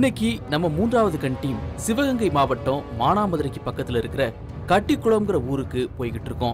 இன்னைக்கு நம்ம மூன்றாவது கண் டீம் சிவகங்கை மாவட்டம் மானாமதுரைக்கு பக்கத்துல இருக்கிற கட்டிக்குளம்ங்கிற ஊருக்கு போய்கிட்டு இருக்கோம்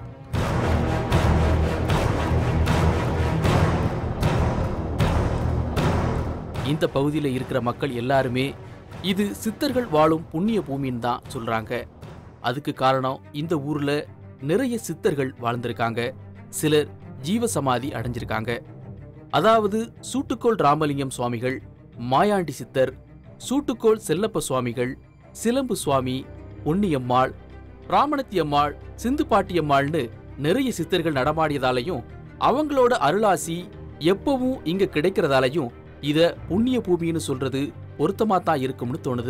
இந்த பகுதியில் இருக்கிற மக்கள் எல்லாருமே இது சித்தர்கள் வாழும் புண்ணிய பூமின்னு தான் சொல்றாங்க அதுக்கு காரணம் இந்த ஊர்ல நிறைய சித்தர்கள் வாழ்ந்திருக்காங்க சிலர் ஜீவசமாதி அடைஞ்சிருக்காங்க அதாவது சூட்டுக்கோள் ராமலிங்கம் சுவாமிகள் மாயாண்டி சித்தர் சூட்டுக்கோள் செல்லப்ப சுவாமிகள் சிலம்பு சுவாமி பொன்னியம்மாள் ராமணத்தியம்மாள் சிந்து பாட்டியம்மாள்னு நிறைய சித்தர்கள் நடமாடியதாலையும் அவங்களோட அருளாசி எப்பவும் இங்க கிடைக்கிறதாலையும் இத புண்ணிய பூமின்னு சொல்றது பொருத்தமா தான் இருக்கும்னு தோணுது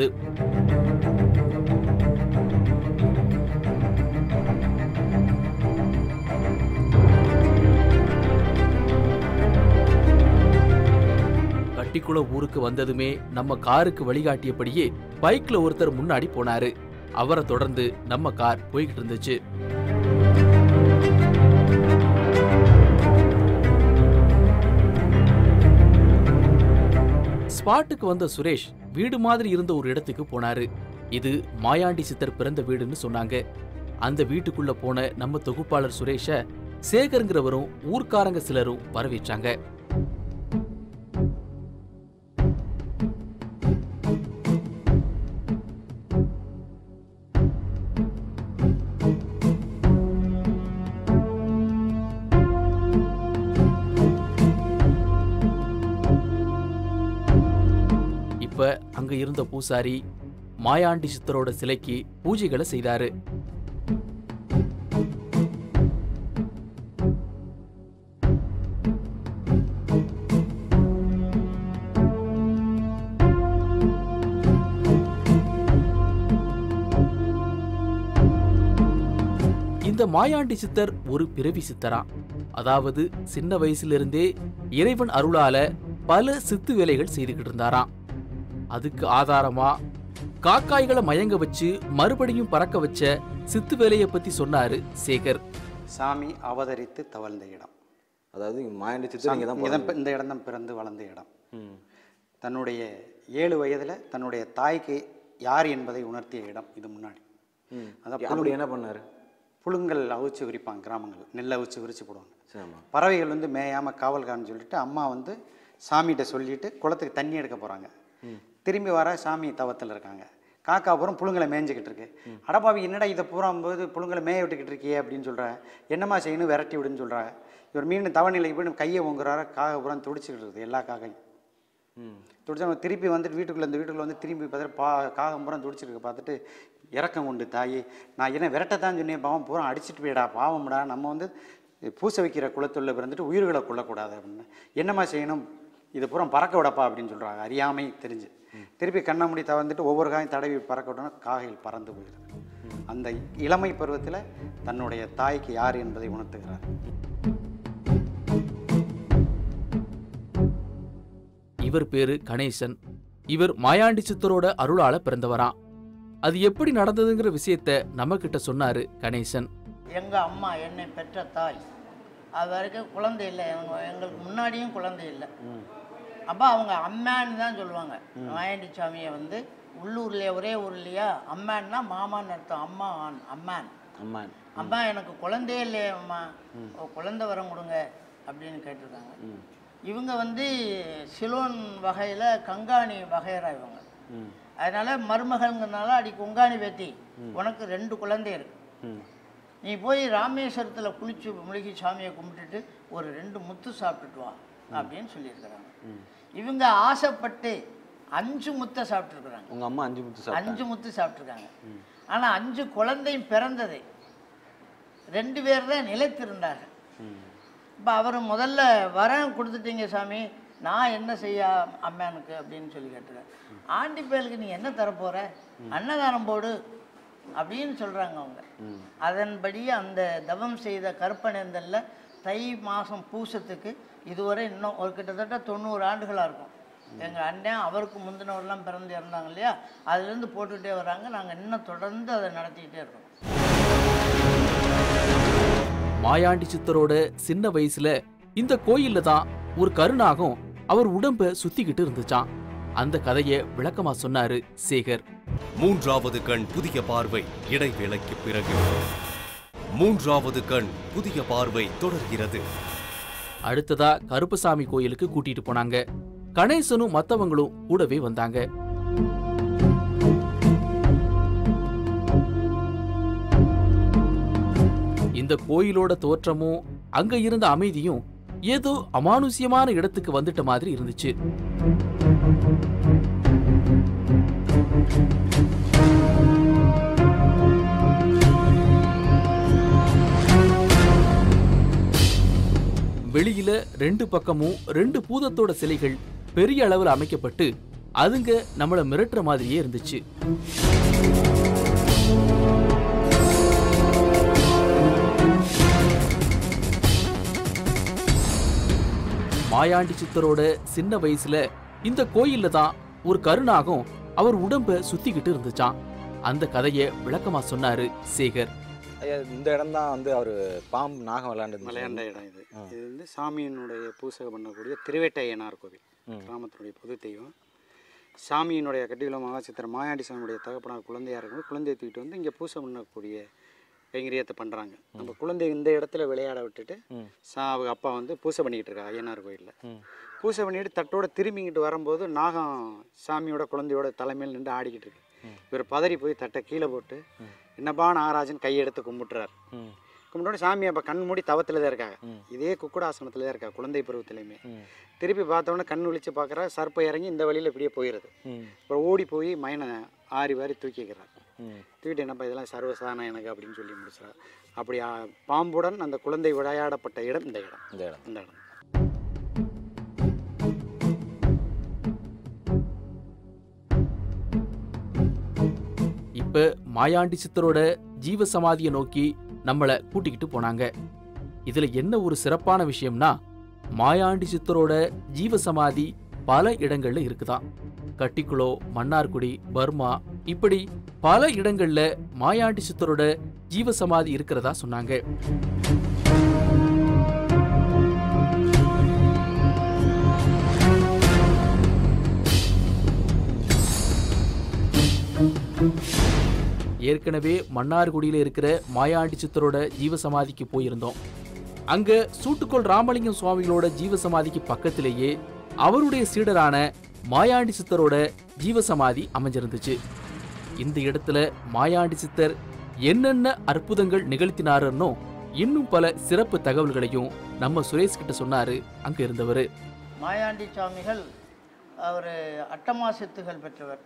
கட்டிக்குள ஊருக்கு வந்ததுமே நம்ம காருக்கு வழிகாட்டியபடியே பைக்ல ஒருத்தர் முன்னாடி போனாரு அவரை தொடர்ந்து நம்ம கார் போய்கிட்டு இருந்துச்சு ஸ்பாட்டுக்கு வந்த சுரேஷ் வீடு மாதிரி இருந்த ஒரு இடத்துக்கு போனாரு இது மாயாண்டி சித்தர் பிறந்த வீடுன்னு சொன்னாங்க அந்த வீட்டுக்குள்ள போன நம்ம தொகுப்பாளர் சுரேஷ சேகருங்கிறவரும் ஊர்க்காரங்க சிலரும் வரவேற்றாங்க இப்ப அங்க இருந்த பூசாரி மாயாண்டி சித்தரோட சிலைக்கு பூஜைகளை செய்தாரு இந்த மாயாண்டி சித்தர் ஒரு பிறவி சித்தரா அதாவது சின்ன வயசுல இருந்தே இறைவன் அருளால பல சித்து வேலைகள் செய்துகிட்டு இருந்தாராம் அதுக்கு ஆதாரமா காக்காய்களை மயங்க வச்சு மறுபடியும் பறக்க வச்ச சித்து வேலையை பத்தி சொன்னாரு சேகர் சாமி அவதரித்து தவழ்ந்த இடம் அதாவது மாயாண்டி சித்தர் இங்கே தான் இங்க தான் இந்த இடம் தான் பிறந்து வளர்ந்த இடம் தன்னுடைய ஏழு வயதுல தன்னுடைய தாய்க்கு யார் என்பதை உணர்த்திய இடம் இது முன்னாடி அதான் அப்படி என்ன பண்ணாரு புழுங்கல் அவிச்சு விரிப்பாங்க கிராமங்கள் நெல் அவிச்சு விரிச்சு போடுவாங்க சரி ஆமா பறவைகள் வந்து மேயாம காவல்காரன்னு சொல்லிட்டு அம்மா வந்து சாமிகிட்ட சொல்லிட்டு குளத்துக்கு தண்ணி எடுக்க போறாங்க திரும்பி வர சாமி தவத்தில் இருக்காங்க காக்கா பூரம் புழுங்கலை மேய்ஞ்சிக்கிட்டு இருக்கு அடப்பாவி என்னடா இதை பூரா போது புழுங்கலை மேய விட்டுக்கிட்டு இருக்கியே அப்படின்னு சொல்ற என்னம்மா செய்யணும் விரட்டி விடுன்னு சொல்றாங்க இவர் மீன் தவநிலைக்கு போய் கையை ஓங்குறாரு காக்கா பூரா துடிச்சிக்கிட்டு இருக்குது எல்லா காக்கையும் ம் துடிச்சவங்க திருப்பி வந்துட்டு வீட்டுக்குள்ள இந்த வீட்டுக்குள்ள வந்து திரும்பி பார்த்துட்டு பா காகம் பூரா துடிச்சிருக்கு பார்த்துட்டு இறக்கம் கொண்டு தாயி நான் என்ன விரட்டத்தான் சொன்னேன் பாவம் பூரா அடிச்சிட்டு போயிடா பாவம்டா நம்ம வந்து பூசை வைக்கிற குளத்துள்ள பிறந்துட்டு உயிர்களை கொள்ளக்கூடாது அப்படின்னு என்னம்மா செய்யணும் இது பூரா பறக்க விடப்பா அப்படின்னு சொல்கிறாங்க அறியாமை தெரிஞ்சு திருப்பி கண்ணை மூடி தவந்துட்டு ஒவ்வொரு காயும் தடவி பறக்க விட்டோன்னா காகைகள் பறந்து போயிடுது அந்த இளமை பருவத்தில் தன்னுடைய தாய்க்கு யார் என்பதை உணர்த்துகிறார் இவர் பேரு கணேசன் இவர் மாயாண்டி சித்தரோட அருளால பிறந்தவராம் அது எப்படி நடந்ததுங்கிற விஷயத்த நம்ம கிட்ட சொன்னாரு கணேசன் எங்கள் அம்மா என்னை பெற்ற தாய் அது வரைக்கும் குழந்தை இல்லை எங்க எங்களுக்கு முன்னாடியும் குழந்தை இல்லை அப்போ அவங்க அம்மான்னு தான் சொல்லுவாங்க மாயாண்டி சாமியை வந்து உள்ளூர்லேயே ஒரே ஊர்லையா அம்மான்னா மாமான்னு அர்த்தம் அம்மா ஆண் அம்மான் அம்மா அம்மா எனக்கு குழந்தையே இல்லையே அம்மா ஓ, குழந்தை வரம் கொடுங்க அப்படின்னு கேட்டிருக்காங்க இவங்க வந்து சிலோன் வகையில் கங்காணி வகையறா இவங்க ம் அதனால மருமகள்ங்கிறனால அடி கொங்காணி வேத்தி உனக்கு ரெண்டு குழந்தை இருக்கு ம் நீ போய் ராமேஸ்வரத்தில் குளிச்சு முழுகி சாமியை கும்பிட்டுட்டு ஒரு ரெண்டு முத்து சாப்பிட்டுட்டு வா அப்படின்னு சொல்லியிருக்கிறாங்க இவங்க ஆசைப்பட்டு அஞ்சு முத்தை சாப்பிட்ருக்குறாங்க உங்க அம்மா அஞ்சு முத்து சாப்பிட்டாங்க அஞ்சு முத்து சாப்பிட்ருக்காங்க ஆனால் அஞ்சு குழந்தையும் பிறந்தது ரெண்டு பேர் தான் நிலைத்திருந்தார்கள் ம் இப்போ அவர் முதல்ல வரம் கொடுத்துட்டீங்க சாமி நான் என்ன செய்ய அம்மானுக்கு அப்படின்னு சொல்லி கேட்டுருக்கேன் ஆண்டி பயலுக்கு நீ என்ன தரப்போற அன்னதானம் போடு அப்படின்னு சொல்கிறாங்க அவங்க அதன்படி அந்த தவம் செய்த கற்பனேந்தல்ல தை மாதம் பூசத்துக்கு இதுவரை இன்னும் ஒரு கிட்டத்தட்ட தொண்ணூறு ஆண்டுகளாக இருக்கும் எங்கள் அண்ணன் அவருக்கு முந்தினவரெல்லாம் பிறந்து இறந்தாங்க இல்லையா அதுலேருந்து போட்டுகிட்டே வராங்க நாங்கள் இன்னும் தொடர்ந்து அதை நடத்திக்கிட்டே இருக்கோம் மாயாண்டி சித்தரோட சின்ன வயசுல இந்த கோயில்ல தான் ஒரு கருநாகம் அவர் உடம்ப சுத்திக்கிட்டு இருந்துச்சாம் அந்த கதையை விளக்கமா சொன்னாரு சேகர் மூன்றாவது கண் புதிய பார்வை இடைவேளைக்கு பிறகு மூன்றாவது கண் புதிய பார்வை தொடர்கிறது அடுத்ததா கருப்பசாமி கோயிலுக்கு கூட்டிட்டு போனாங்க கணேசனும் மத்தவங்களும் கூடவே வந்தாங்க இந்த கோயிலோட தோற்றமும் அங்க இருந்த அமைதியும் ஏதோ அமானுஷ்யமான இடத்துக்கு வந்துட்ட மாதிரி இருந்துச்சு வெளியில ரெண்டு பக்கமும் ரெண்டு பூதத்தோட சிலைகள் பெரிய அளவில் அமைக்கப்பட்டு அதுங்க நம்மள மிரட்டுற மாதிரியே இருந்துச்சு மாயாண்டி சித்தரோட சின்ன வயசுல இந்த கோயில்ல தான் ஒரு கருணாகம் அவர் உடம்ப சுத்திக்கிட்டு இருந்துச்சாம் அந்த கதையை விளக்கமா சொன்னாரு சேகர் ஐயா இந்த இடம் தான் வந்து அவர் பாம்பு நாகம் விளையாண்டு விளையாண்ட இடம் இது ஆ. இது வந்து சாமியினுடைய பூசை பண்ணக்கூடிய திருவேட்டையனார் கோவில் ம். கிராமத்தினுடைய பொது தெய்வம் சாமியினுடைய கட்டிக்குளம் மகாசித்தர் மாயாண்டி சாமியுடைய தகப்பனார் குழந்தையா இருக்கும் குழந்தையை தூக்கிட்டு வந்து இங்கே பூசை பண்ணக்கூடிய கைங்கரியத்தை பண்ணுறாங்க நம்ம குழந்தை இந்த இடத்துல விளையாட விட்டுட்டு ம். சா அவங்க அப்பா வந்து பூசை பண்ணிக்கிட்டு இருக்காங்க ஐயனார் கோயிலில் ம். பூசை பண்ணிட்டு தட்டோட திரும்பிக்கிட்டு வரும்போது நாகம் சாமியோட குழந்தையோட தலைமையில் நின்று ஆடிக்கிட்டு இருக்கு இவர் பதறி போய் தட்டை கீழே போட்டு என்னப்பா நாகராஜன் கையெடுத்து கும்பிட்டுறாரு ம். கும்பிட்டோட சாமி அப்போ கண் மூடி தவத்தில் தான் இருக்காங்க ம். இதே குக்குடாசனத்தில் தான் இருக்கா குழந்தை பருவத்திலையுமே ம். திருப்பி பார்த்தோன்னே கண் விழிச்சு பார்க்குறா சர்ப்பம் இறங்கி இந்த வழியில் இப்படியே போயிடுது ம். அப்புறம் ஓடி போய் மையனை ஆறி வாரி தூக்கிக்கிறார் ம். தூக்கிட்டு என்னப்பா இதெல்லாம் சர்வசாதாரணம் எனக்கு அப்படின்னு சொல்லி முடிச்சார் அப்படி ஆ, பாம்புடன் அந்த குழந்தை விளையாடப்பட்ட இடம் இந்த இடம் இந்த இடம் இந்த இடம் இப்ப மாயாண்டி சித்தரோட ஜீவ சமாதியை நோக்கி நம்மள கூட்டிக்கிட்டு போனாங்க இதுல என்ன ஒரு சிறப்பான விஷயம்னா மாயாண்டி சித்தரோட ஜீவ சமாதி பல இடங்கள்ல இருக்குதாம் கட்டிக்குளோ மன்னார்குடி பர்மா இப்படி பல இடங்கள்ல மாயாண்டி சித்தரோட ஜீவ சமாதி இருக்கிறதா சொன்னாங்க ஏற்கனவே மன்னார்குடியில இருக்கிற மாயாண்டி சித்தரோட ஜீவசமாதிக்கு போயிருந்தோம் அங்க சூட்டுக்கோள் ராமலிங்கம் சுவாமிகளோட ஜீவசமாதிக்கு பக்கத்திலேயே அவருடைய சீடரான மாயாண்டி சித்தரோட ஜீவசமாதி அமைஞ்சிருந்துச்சு இந்த இடத்துல மாயாண்டி சித்தர் என்னென்ன அற்புதங்கள் நிகழ்த்தினாருன்னோ இன்னும் பல சிறப்பு தகவல்களையும் நம்ம சுரேஷ் கிட்ட சொன்னாரு அங்க இருந்தவர் மாயாண்டி சுவாமிகள் அவர் அட்டமா சித்துகள் பெற்றவர்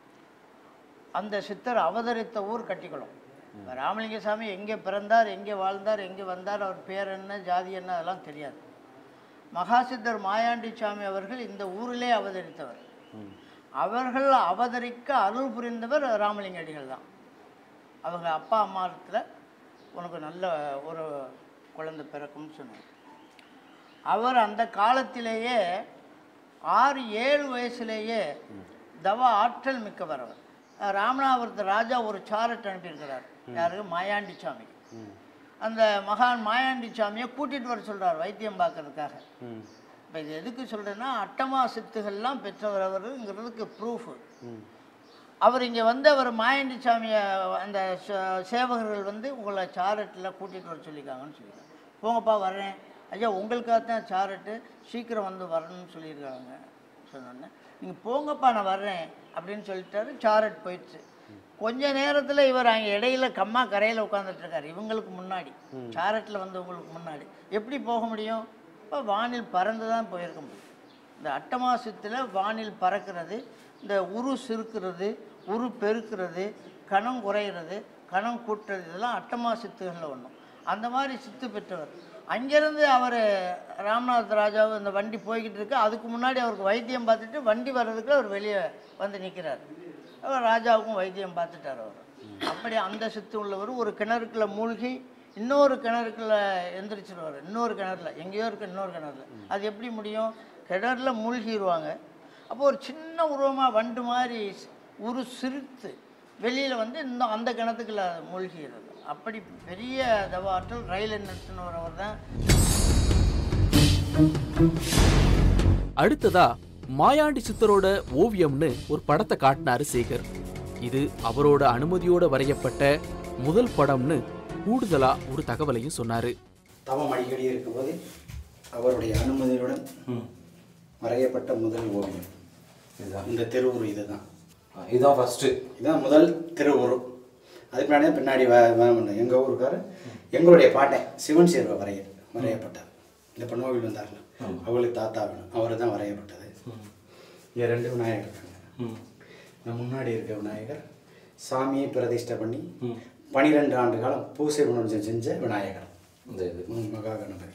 அந்த சித்தர் அவதரித்த ஊர் கட்டிக்குளம் ராமலிங்க சாமி எங்கே பிறந்தார் எங்கே வாழ்ந்தார் எங்கே வந்தார் அவர் பேர் என்ன ஜாதி என்ன அதெல்லாம் தெரியாது மகாசித்தர் மாயாண்டி சாமி அவர்கள் இந்த ஊரிலே அவதரித்தவர் அவர்கள் அவதரிக்க அருள் புரிந்தவர் ராமலிங்க அடிகள் தான் அவங்க அப்பா அம்மாத்தில் உனக்கு நல்ல ஒரு குழந்தை பிறக்கும்னு சொன்னார் அவர் அந்த காலத்திலேயே ஆறு ஏழு வயசுலேயே தவ ஆற்றல் மிக்கவர் அவர் அஹ் ராமநாதபுரத்து ராஜா ஒரு சாரட் அனுப்பியிருக்கிறார் யாருக்கு மாயாண்டி சாமி அந்த மகான் மாயாண்டி சாமியை கூட்டிட்டு வர சொல்றார் வைத்தியம் பார்க்கறதுக்காக இப்போ இது எதுக்கு சொல்றேன்னா அட்டமா சித்துகள்லாம் பெற்றவர் அவருங்கிறதுக்கு ப்ரூஃப் அவர் இங்கே வந்து அவர் மாயாண்டி சாமியை அந்த சே- சேவகர்கள் வந்து உங்களை சாரட்டில் கூட்டிகிட்டு வர சொல்லியிருக்காங்கன்னு சொல்லியிருக்காங்க போங்கப்பா வர்றேன் ஐயா உங்களுக்காக தான் சாரட்டு சீக்கிரம் வந்து வரணும்னு சொல்லியிருக்காங்க சொன்னோன்னே நீங்கள் போங்கப்பா நான் வர்றேன் அப்படின்னு சொல்லிட்டாரு சாரட் போயிடுச்சு கொஞ்ச நேரத்தில் இவர் அங்கே இடையில கம்மா கரையில் உட்காந்துட்டு இருக்காரு இவங்களுக்கு முன்னாடி சாரட்டில் வந்தவங்களுக்கு முன்னாடி எப்படி போக முடியும் இப்போ வானில் பறந்து தான் போயிருக்க முடியும் இந்த அட்டமாசத்தில் வானில் பறக்கிறது இந்த உரு சிறுக்கிறது உரு பெருக்கிறது கணம் குறையிறது கணம் கூட்டுறது இதெல்லாம் அட்டமா சித்துகளில் ஒன்றும் அந்த மாதிரி சித்து பெற்றவர் அங்கேருந்து அவர் ராமநாத ராஜாவும் இந்த வண்டி போய்கிட்டு இருக்கு அதுக்கு முன்னாடி அவருக்கு வைத்தியம் பார்த்துட்டு வண்டி வர்றதுக்கு அவர் வெளியே வந்து நிற்கிறார் அவர் ராஜாவுக்கும் வைத்தியம் பார்த்துட்டார் அவர் அப்படி அந்த சித்து உள்ளவர் ஒரு கிணறுக்குள்ள மூழ்கி இன்னொரு கிணறுக்குள்ள எந்திரிச்சிருவார் இன்னொரு கிணறுல எங்கேயோ இருக்கு இன்னொரு கிணறுல அது எப்படி முடியும் கிணறுல மூழ்கிடுவாங்க அப்போ ஒரு சின்ன உருவமாக வண்டு மாதிரி ஸ்- உரு சிரித்து வெளியில் வந்து இன்னும் அந்த கிணத்துக்குள்ள மூழ்கிறது அப்படி பெரிய தவாற்றல் ரயில் நிறுத்தினவர் தான் அடுத்ததா மாயாண்டி சித்தரோட ஓவியம்னு ஒரு படத்தை காட்டினாரு சேகர் இது அவரோட அனுமதியோட வரையப்பட்ட முதல் படம்னு கூடுதலா ஒரு தகவலையும் சொன்னாரு தவம் அடிக்கடி இருக்கும்போது அவருடைய அனுமதியுடன் வரையப்பட்ட முதல் ஓவியம் இந்த திருவுரு இதுதான் இதுதான் ஃபஸ்ட்டு இதுதான் முதல் திருவுரு அதுக்கு முன்னாடியே பின்னாடி எங்கள் ஊருக்கார் எங்களுடைய பாட்டன் சிவன் சேர்வை வரைய வரையப்பட்டது இந்த பெண்ணோவில் வந்தார்கள் அவங்களுக்கு தாத்தா வேணும் அவர் தான் வரையப்பட்டது இங்கே ரெண்டு விநாயகர் இருக்காங்க இந்த முன்னாடி இருக்க விநாயகர் சாமியை பிரதிஷ்டை பண்ணி பனிரெண்டு ஆண்டு காலம் பூசை உணர்ச்சி செஞ்ச விநாயகர் இந்த இது ம், மகா கணபதி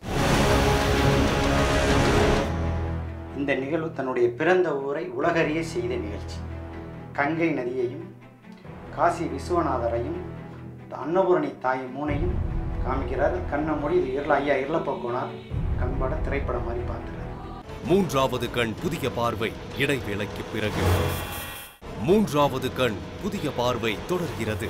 இந்த நிகழ்வு தன்னுடைய பிறந்த ஊரை உலகறிய செய்த நிகழ்ச்சி கங்கை நதியையும் காசி விஸ்வநாதரையும் அன்னபூரணி தாய் மூனையும் காமிக்கிறார் கண்ணை மூடி இது இருள ஐயா இருளப்போக்கோனார் கண்பட திரைப்படம் மாதிரி பார்த்துறாரு மூன்றாவது கண் புதிய பார்வை இடைவேளைக்கு பிறகு மூன்றாவது கண் புதிய பார்வை தொடர்கிறது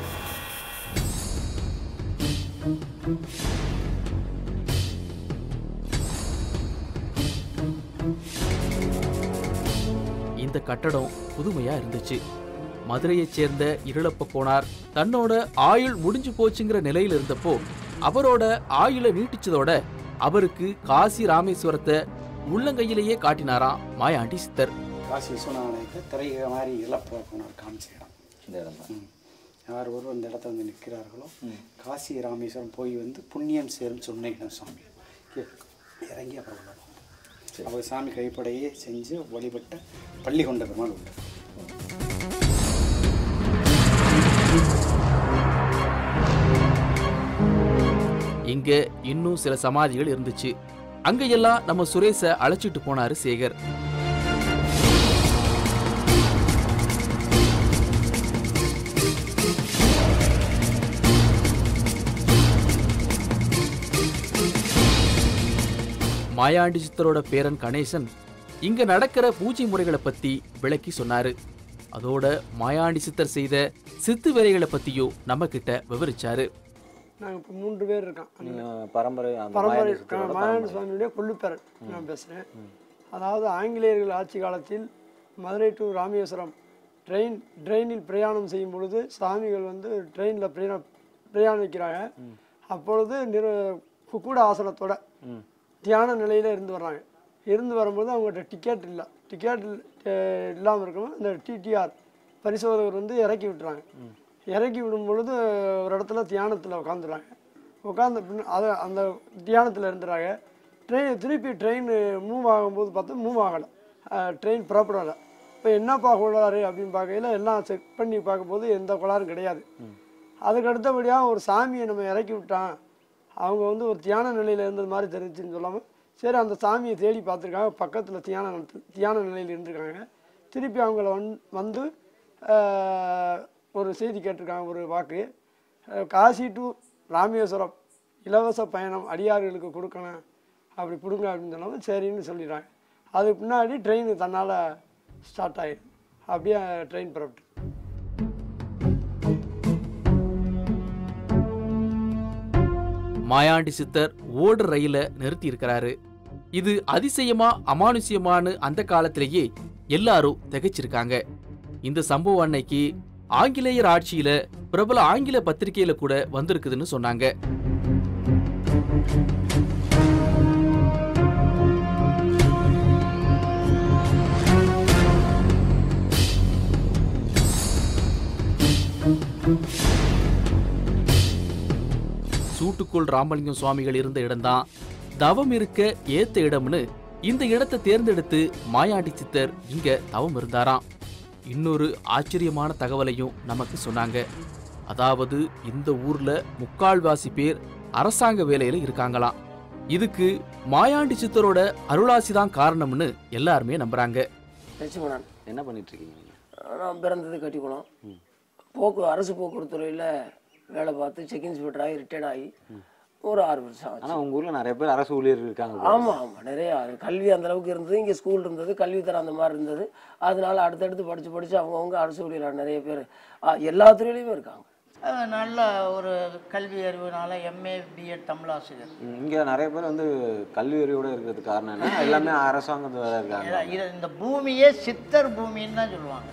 இந்த கட்டடம் புதுமையா இருந்துச்சு மதுரையைச் சேர்ந்த இருளப்ப கோனார் தன்னோட ஆயுள் முடிஞ்சு போச்சுங்கிற நிலையில இருந்தப்போ அவரோட ஆயுளை நீட்டிச்சதோட அவருக்கு காசி ராமேஸ்வரத்தை உள்ளங்கையிலேயே காட்டினாராம் மாயாண்டி சித்தர் காசி விஸ்வநாதனுக்கு திரை மாதிரி இழப்போக்கோனார் காமிச்ச இடம் இந்த இடம் தான் ம். யார் ஒருவர் இந்த இடத்துல வந்து நிற்கிறார்களோ காசி ராமேஸ்வரம் போய் வந்து புண்ணியம் சேரும் சொன்ன இடம் சுவாமி கீழே இறங்கி அப்புறம் உள்ள போகும். அவர் சாமி கைப்படையே செஞ்சு வழிபட்ட பள்ளி கொண்ட பெருமாள் உண்டு இங்க இன்னும் சில சமாதிகள் இருந்துச்சு அங்கெல்லாம் நம்ம சுரேஷ அழைச்சிட்டு போனாரு சேகர் மாயாண்டி சித்தரோட பேரன் கணேசன் இங்க நடக்கிற பூஜை முறைகளை பத்தி விளக்கி சொன்னாரு அதோட மாயாண்டி சித்தர் செய்த சித்து வேலைகளை பத்தியும் நம்ம கிட்ட விவரிச்சாரு நாங்கள் இப்போ மூன்று பேர் இருக்கோம் நீங்கள் பரம்பரை அந்த பரம்பரை மாயாண்டி சித்தரோட மாயாண்டி பரம்பரை. சுவாமியுடைய கொள்ளுப்பேரன் நான் பேசுகிறேன் அதாவது ஆங்கிலேயர்கள் ஆட்சி காலத்தில் மதுரை டு ராமேஸ்வரம் ட்ரெயின் ட்ரெயினில் பிரயாணம் செய்யும் பொழுது சாமிகள் வந்து ட்ரெயினில் பிரயா பிரயாணிக்கிறாங்க அப்பொழுது நிற குக்குட ஆசனத்தோட தியான நிலையில் இருந்து வர்றாங்க இருந்து வரும்போது அவங்கள்ட்ட டிக்கெட் இல்லை டிக்கெட் இல்லாமல் இருக்கவும் இந்த டிடிஆர் பரிசோதகர் வந்து இறக்கி விட்டுறாங்க இறக்கி விடும் பொழுது ஒரு இடத்துல தியானத்தில் உட்காந்துறாங்க உட்காந்த பின் அதை அந்த தியானத்தில் இருந்துறாங்க ட்ரெயின் திருப்பி ட்ரெயின் மூவ் ஆகும்போது பார்த்தா மூவ் ஆகலை ட்ரெயின் புறப்படலை இப்போ என்னப்பா கோளாறு அப்படின்னு பார்க்கையில எல்லாம் செக் பண்ணி பார்க்கும்போது எந்த கோளாறும் கிடையாது அதுக்கு அடுத்தபடியாக ஒரு சாமியை நம்ம இறக்கி விட்டான் அவங்க வந்து ஒரு தியான நிலையில் இருந்தது மாதிரி தெரிஞ்சுன்னு சொல்லாமல் சரி அந்த சாமியை தேடி பார்த்துருக்காங்க பக்கத்தில் தியான நிலத்து- தியான நிலையில் இருந்திருக்காங்க திருப்பி அவங்கள வந் வந்து ஆஹ், ஒரு செய்தி கேட்டிருக்காங்க ஒரு வாக்கு அஹ், காசி டு ராமேஸ்வரம் இலவச பயணம் அடியார்களுக்கு கொடுக்கணும் அப்படி கொடுங்க அப்படின்னு சொன்னாலும் சரின்னு சொல்லிடுறாங்க அதுக்கு பின்னாடி ட்ரெயின் தன்னால் ஸ்டார்ட் ஆயிடுது அப்படியே ட்ரெயின் புறப்பட்டு மாயாண்டி சித்தர் ஓடுற ரயில நிறுத்தி இருக்கிறாரு இது அதிசயமா அமானுஷ்யமான்னு அந்த காலத்திலேயே எல்லாரும் திகைச்சிருக்காங்க இந்த சம்பவம் அன்னைக்கு ஆங்கிலேயர் ஆட்சியில பிரபல ஆங்கில பத்திரிகையில கூட வந்திருக்குதுன்னு சொன்னாங்க சூட்டுக்குள் ராமலிங்கம் சுவாமிகள் இருந்த இடம்தான் தவம் இருக்க ஏத்த இடம்னு இந்த இடத்தை தேர்ந்தெடுத்து மாயாண்டி சித்தர் இங்க தவம் இருந்தாராம் இன்னொரு ஆச்சரியமான தகவலையும் நமக்கு சொன்னாங்க அதாவது இந்த ஊர்ல முக்கால்வாசி பேர் அரசாங்க வேலையில இருக்காங்களாம் இதுக்கு மாயாண்டி சித்தரோட அருளாசி தான் காரணம்னு எல்லாருமே நம்புறாங்க லட்சுமணன் என்ன பண்ணிட்டு இருக்கீங்க நீங்க நான் பிறந்தது கட்டிக்குளம் போக்கு அரசு போக்குவரத்து துறையில் வேலை பார்த்து செக் இன்ஸ்பெக்டர் ஆகி ரிட்டையர்ட் ஆகி ஒரு ஆறு வருஷம் ஆச்சு ஆனா உங்க ஊர்ல நிறைய பேர் அரசு ஊழியர்கள் இருக்காங்க போல. ஆமாம் ஆமாம் நிறைய கல்வி அந்த அளவுக்கு இருந்தது இங்கே ஸ்கூல் இருந்தது கல்வித்தரம் அந்த மாதிரி இருந்தது அதனால அடுத்தடுத்து படித்து படித்து அவங்கவுங்க அரசு ஊழியர் நிறைய பேர் ஆ, எல்லா துறையிலையுமே இருக்காங்க அஹ், நல்ல ஒரு கல்வி அறிவுனால எம்ஏ பிஎட் தமிழாசிரியர் இங்கே நிறைய பேர் வந்து கல்வி அறிவோட இருக்கிறதுக்கு காரணம் என்ன எல்லாமே அரசாங்கத்தில் வேலை இருக்காங்க ஏன்னா, இது இந்த பூமியே சித்தர் பூமின்னு தான் சொல்லுவாங்க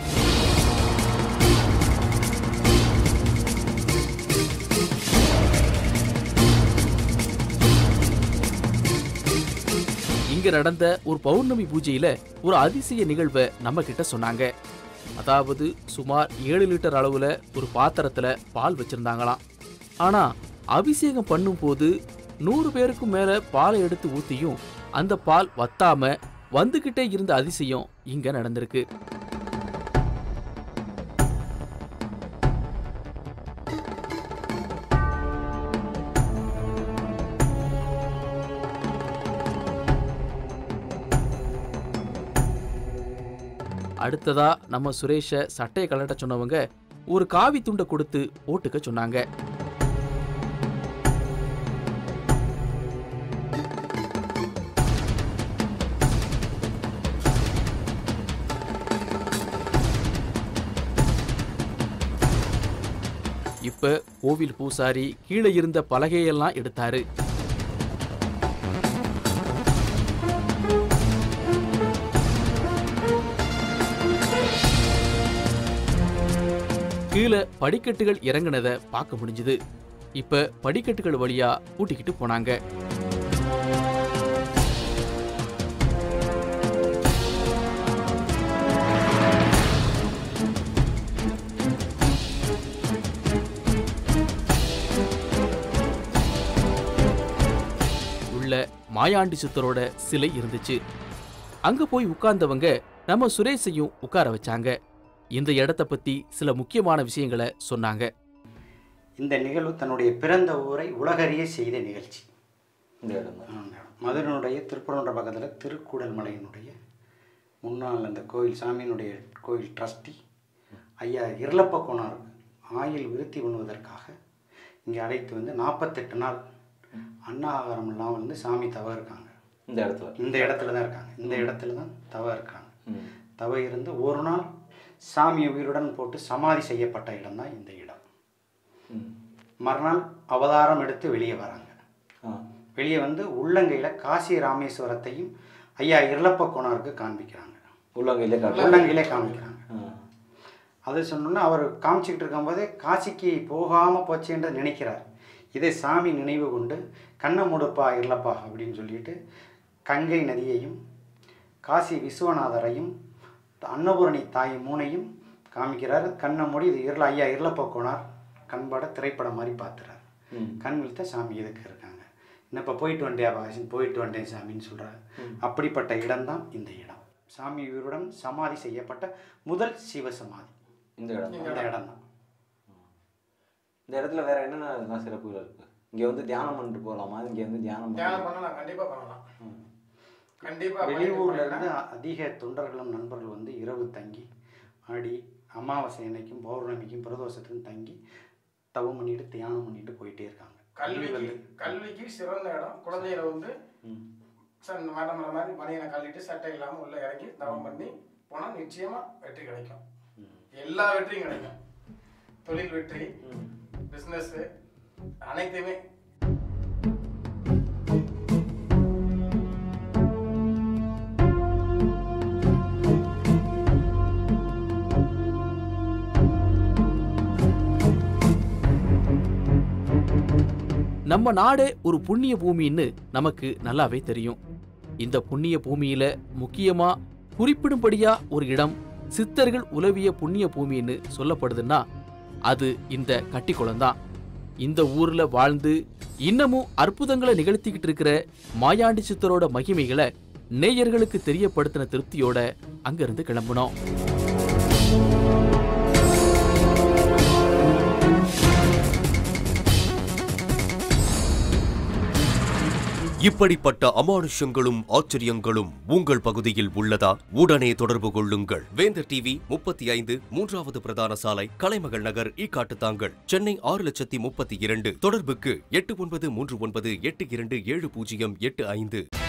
இங்க நடந்த ஒரு பௌர்ணமி பூஜையில ஒரு அதிசய நிகழ்வை நம்ம கிட்ட சொன்னாங்க அதாவது சுமார் ஏழு லிட்டர் அளவுல ஒரு பாத்திரத்துல பால் வச்சிருந்தாங்களாம் ஆனா அபிஷேகம் பண்ணும்போது நூறு பேருக்கும் மேல பாலை எடுத்து ஊத்தியும் அந்த பால் வத்தாம வந்துகிட்டே இருந்த அதிசயம் இங்க நடந்திருக்கு அடுத்ததா நம்ம சுரேஷை சட்டையை கலட்ட சொன்னவங்க ஒரு காவி துண்டை கொடுத்து போட்டுக்க சொன்னாங்க இப்ப கோவில் பூசாரி கீழே இருந்த பலகையெல்லாம் எடுத்தாரு கீழே படிக்கட்டுகள் இறங்குனத பார்க்க முடிஞ்சுது இப்ப படிக்கட்டுகள் வழியா கூட்டிக்கிட்டு போனாங்க உள்ள மாயாண்டி சித்தரோட சிலை இருந்துச்சு அங்க போய் உட்கார்ந்தவங்க நம்ம சுரேஷையும் உட்கார வச்சாங்க இந்த இடத்த பத்தி சில முக்கியமான விஷயங்களை சொன்னாங்க இந்த நிகழ்வு தன்னுடைய பிறந்த ஊரை உலகறிய செய்த நிகழ்ச்சி இந்த இடம் தான் ஆமாங்க. மதுரனுடைய திருப்பரங்குன்ற பக்கத்தில் திருக்கூடல் மலையினுடைய முன்னாள் அந்த கோயில் சாமியினுடைய கோயில் ட்ரஸ்டி ஐயா இருளப்ப கோனார் ஆயில் விருத்தி பண்ணுவதற்காக இங்கே அழைத்து வந்து நாற்பத்தெட்டு நாள் அன்ன ஆகாரம் இல்லாமல் வந்து சாமி தவ இருக்காங்க இந்த இடத்துல இந்த இடத்துல தான் இருக்காங்க இந்த இடத்துல தான் தவ இருக்காங்க ம். தவ இருந்து ஒரு நாள் சாமி உயிருடன் போட்டு சமாதி செய்யப்பட்ட இடம் தான் இந்த இடம் ம். மறுநாள் அவதாரம் எடுத்து வெளியே வராங்க ஆ வெளியே வந்து உள்ளங்கையில் காசி ராமேஸ்வரத்தையும் ஐயா இருளப்ப கோனாருக்கு காண்பிக்கிறாங்க உள்ளங்கையிலே காட்டு உள்ளங்கையிலே காமிக்கிறாங்க ஆ. அது சொன்னோன்னா அவர் காமிச்சிக்கிட்டு இருக்கும்போதே காசிக்கு போகாமல் போச்சேன்ற நினைக்கிறார் இதை சாமி நினைவு கொண்டு கண்ணை முடுப்பா இருளப்பா அப்படின்னு சொல்லிட்டு கங்கை நதியையும் காசி விஸ்வநாதரையும் அன்னபூரணி தாய் மூனையும் காமிக்கிறார் கண்ணை மூடி இது இருள ஐயா இருளப்ப கோனார் கண்பட திரைப்படம் மாதிரி பார்த்துறாரு ம். கண் விழித்த சாமி எதுக்கு இருக்காங்க என்ன இப்போ போயிட்டு வந்தேன் பாகசன் போயிட்டு வந்தேன் சாமின்னு சொல்கிறாரு அப்படிப்பட்ட இடம்தான் இந்த இடம் சாமி உயிருடன் சமாதி செய்யப்பட்ட முதல் சிவசமாதி இந்த இடம் தான். இந்த இடம் தான் இந்த இடத்துல வேற என்னென்ன இதெல்லாம் சிறப்புகள் இருக்கு இங்க வந்து தியானம் பண்ணிட்டு போகலாமா இங்க வந்து தியானம் தியானம் பண்ணலாம் பண்ணலாம் கண்டிப்பா பண்ணலாம் கண்டிப்பா வெளியூர்ல இருந்து அதிக தொண்டர்களும் நண்பர்கள் வந்து இரவு தங்கி ஆடி அமாவாசை அன்னைக்கும் பௌர்ணமிக்கும் பிரதோஷத்துக்கும் தங்கி தவம் பண்ணிட்டு தியானம் பண்ணிட்டு போயிட்டே இருக்காங்க கல்விக்கு கல்விக்கு சிறந்த இடம் குழந்தைகளை வந்து சார் இந்த மரம் மாதிரி மணியனை கழட்டிட்டு சட்டை இல்லாம உள்ள இறங்கி தவம் பண்ணி போனா நிச்சயமா வெற்றி கிடைக்கும் எல்லா வெற்றியும் கிடைக்கும் தொழில் வெற்றி பிசினஸ் அனைத்துமே நம்ம நாடே ஒரு புண்ணிய பூமின்னு நமக்கு நல்லாவே தெரியும் இந்த புண்ணிய பூமியில முக்கியமா குறிப்பிடும்படியா ஒரு இடம் சித்தர்கள் உலவிய புண்ணிய பூமின்னு சொல்லப்படுதுன்னா அது இந்த கட்டிக்குளம் தான் இந்த ஊர்ல வாழ்ந்து இன்னமும் அற்புதங்களை நிகழ்த்திக்கிட்டு இருக்கிற மாயாண்டி சித்தரோட மகிமைகளை நேயர்களுக்கு தெரியப்படுத்தின திருப்தியோட அங்கிருந்து கிளம்புனோம் இப்படிப்பட்ட அமானுஷங்களும் ஆச்சரியங்களும் உங்கள் பகுதியில் உள்ளதா உடனே தொடர்பு கொள்ளுங்கள் வேந்தர் டிவி முப்பத்தி ஐந்து மூன்றாவது பிரதான சாலை கலைமகள் நகர் ஈக்காட்டுத்தாங்கல் சென்னை ஆறு லட்சத்தி முப்பத்தி இரண்டு தொடர்புக்கு எட்டு ஒன்பது மூன்று ஒன்பது எட்டு இரண்டு ஏழு பூஜ்ஜியம் எட்டு ஐந்து